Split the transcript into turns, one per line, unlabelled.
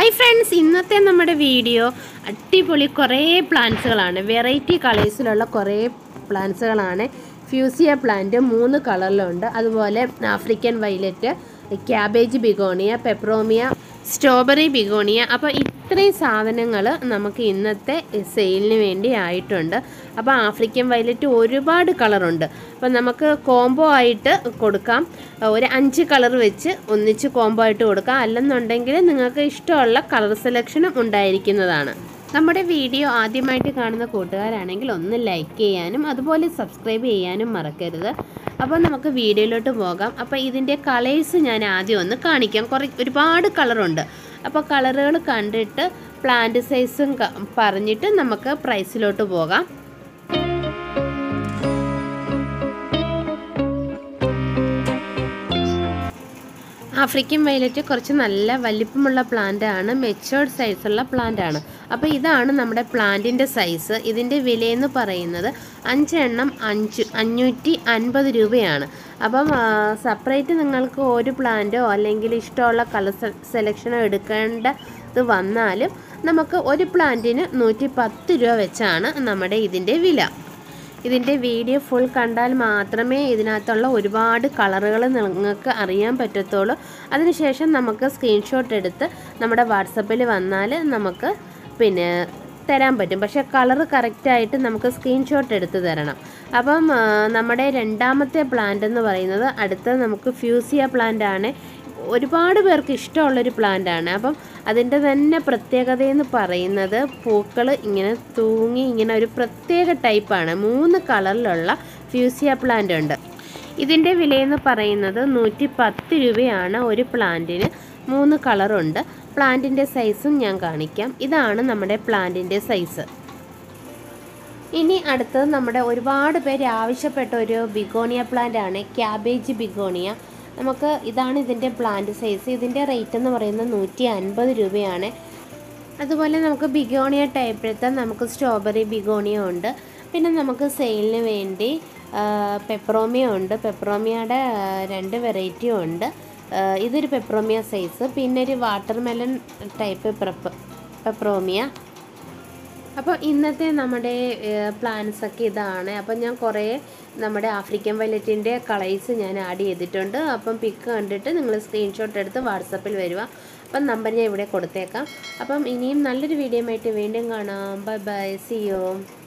hi friends ഇന്നത്തെ നമ്മുടെ video അടിപൊളി കുറേ പ്ലാന്റ്സുകളാണ് വെറൈറ്റി കളേഴ്സിലുള്ള കുറേ പ്ലാന്റ്സുകളാണ് ഫ്യൂസിയ പ്ലാന്റ് മൂന്ന് കളറിലുണ്ട് അതുപോലെ African violet cabbage begonia peperomia strawberry begonia അപ്പോൾ ഇത്രയും സാധനങ്ങൾ നമുക്ക് ഇന്നത്തെ സെയിലിന് വേണ്ടി ആയിട്ടുണ്ട് അപ്പോൾ ആഫ്രിക്കൻ വൈലറ്റ് ഒരുപാട് കളറുണ്ട് അപ്പോൾ നമുക്ക് കോംബോ ആയിട്ട് കൊടുക്കാം ഒരു അഞ്ച് കളർ വെച്ച് ഒന്നിച്ച് കോംബോ ആയിട്ട് കൊടുക്കാം അല്ലെന്നുണ്ടെങ്കിൽ നിങ്ങൾക്ക് ഇഷ്ടമുള്ള കളർ സെലക്ഷനും ഉണ്ടായിരിക്കുന്നതാണ് നമ്മുടെ വീഡിയോ ആദ്യമായിട്ട് കാണുന്ന കൂട്ടുകാരാണെങ്കിൽ ഒന്ന് ലൈക്ക് ചെയ്യാനും അതുപോലെ സബ്സ്ക്രൈബ് ചെയ്യാനും മറക്കരുത് അപ്പോൾ നമുക്ക് വീഡിയോയിലോട്ട് പോകാം അപ്പോൾ ഇതിൻ്റെ കളേഴ്സ് ഞാൻ ആദ്യം ഒന്ന് കാണിക്കാം കുറേ ഒരുപാട് കളറുണ്ട് അപ്പോൾ കളറുകൾ കണ്ടിട്ട് പ്ലാന്റ് സൈസും ക- പറഞ്ഞിട്ട് നമുക്ക് പ്രൈസിലോട്ട് പോകാം ആഫ്രിക്കൻ വയലറ്റ് കുറച്ച് നല്ല വലിപ്പമുള്ള പ്ലാന്റ് ആണ് മെച്ചേർഡ് സൈസുള്ള പ്ലാന്റ് ആണ് അപ്പോൾ ഇതാണ് നമ്മുടെ പ്ലാന്റിൻ്റെ സൈസ് ഇതിൻ്റെ വിലയെന്ന് പറയുന്നത് അഞ്ചെണ്ണം അഞ്ച് അഞ്ഞൂറ്റി അൻപത് രൂപയാണ് അപ്പം സെപ്പറേറ്റ് നിങ്ങൾക്ക് ഒരു പ്ലാന്റോ അല്ലെങ്കിൽ ഇഷ്ടമുള്ള കളർ സെലക്ഷനോ എടുക്കേണ്ടത് വന്നാലും നമുക്ക് ഒരു പ്ലാന്റിന് നൂറ്റി പത്ത് രൂപ വെച്ചാണ് നമ്മുടെ ഇതിൻ്റെ വില ഇതിൻ്റെ വീഡിയോ ഫുൾ കണ്ടാൽ മാത്രമേ ഇതിനകത്തുള്ള ഒരുപാട് കളറുകൾ നിങ്ങൾക്ക് അറിയാൻ പറ്റത്തുള്ളൂ അതിനുശേഷം നമുക്ക് സ്ക്രീൻഷോട്ട് എടുത്ത് നമ്മുടെ വാട്സപ്പിൽ വന്നാൽ നമുക്ക് പിന്നെ തരാൻ പറ്റും പക്ഷേ കളറ് കറക്റ്റായിട്ട് നമുക്ക് സ്ക്രീൻഷോട്ട് എടുത്ത് തരണം അപ്പം ആ, നമ്മുടെ രണ്ടാമത്തെ പ്ലാന്റ് എന്ന് പറയുന്നത് അടുത്ത നമുക്ക് ഫ്യൂസിയ പ്ലാന്റ് ആണ് ഒരുപാട് പേർക്ക് ഇഷ്ടമുള്ളൊരു പ്ലാന്റ് ആണ് അപ്പം അതിൻ്റെ തന്നെ പ്രത്യേകത എന്ന് പറയുന്നത് പൂക്കൾ ഇങ്ങനെ തൂങ്ങി ഇങ്ങനെ ഒരു പ്രത്യേക ടൈപ്പാണ് മൂന്ന് കളറിലുള്ള ഫ്യൂസിയ പ്ലാന്റ് ഉണ്ട് ഇതിൻ്റെ വിലയെന്ന് പറയുന്നത് നൂറ്റി പത്ത് രൂപയാണ് ഒരു പ്ലാന്റിന് മൂന്ന് കളറുണ്ട് പ്ലാന്റിൻ്റെ സൈസും ഞാൻ കാണിക്കാം ഇതാണ് നമ്മുടെ പ്ലാന്റിൻ്റെ സൈസ് ഇനി അടുത്തത് നമ്മുടെ ഒരുപാട് പേര് ആവശ്യപ്പെട്ട ഒരു ബിഗോണിയ പ്ലാന്റ് ആണ് ക്യാബേജ് ബിഗോണിയ നമുക്ക് ഇതാണ് ഇതിൻ്റെ പ്ലാന്റ് സൈസ് ഇതിൻ്റെ റേറ്റ് എന്ന് പറയുന്നത് നൂറ്റി അൻപത് രൂപയാണ് അതുപോലെ നമുക്ക് ബിഗോണിയ ടൈപ്പിലത്തെ നമുക്ക് സ്ട്രോബെറി ബിഗോണിയ ഉണ്ട് പിന്നെ നമുക്ക് സെയിലിന് വേണ്ടി ആ, പെപ്രോമിയ ഉണ്ട് പെപ്രോമിയയുടെ ആ, രണ്ട് വെറൈറ്റിയും ഉണ്ട് ആ, ഇതൊരു പെപ്രോമിയ സൈസ് പിന്നെ ഒരു വാട്ടർ മെലൺ ടൈപ്പ് പെപ്ര പെപ്രോമിയ അപ്പോൾ ഇന്നത്തെ നമ്മുടെ പ്ലാൻസ് ഒക്കെ ഇതാണ് അപ്പം ഞാൻ കുറേ നമ്മുടെ ആഫ്രിക്കൻ വയലറ്റിൻ്റെ കളേഴ്സ് ഞാൻ ആഡ് ചെയ്തിട്ടുണ്ട് അപ്പം പിക്ക് കണ്ടിട്ട് നിങ്ങൾ സ്ക്രീൻഷോട്ട് എടുത്ത് വാട്സപ്പിൽ വരിക അപ്പം നമ്പർ ഞാൻ ഇവിടെ കൊടുത്തേക്കാം അപ്പം ഇനിയും നല്ലൊരു വീഡിയോ ആയിട്ട് വീണ്ടും കാണാം ബൈ ബൈ സി യു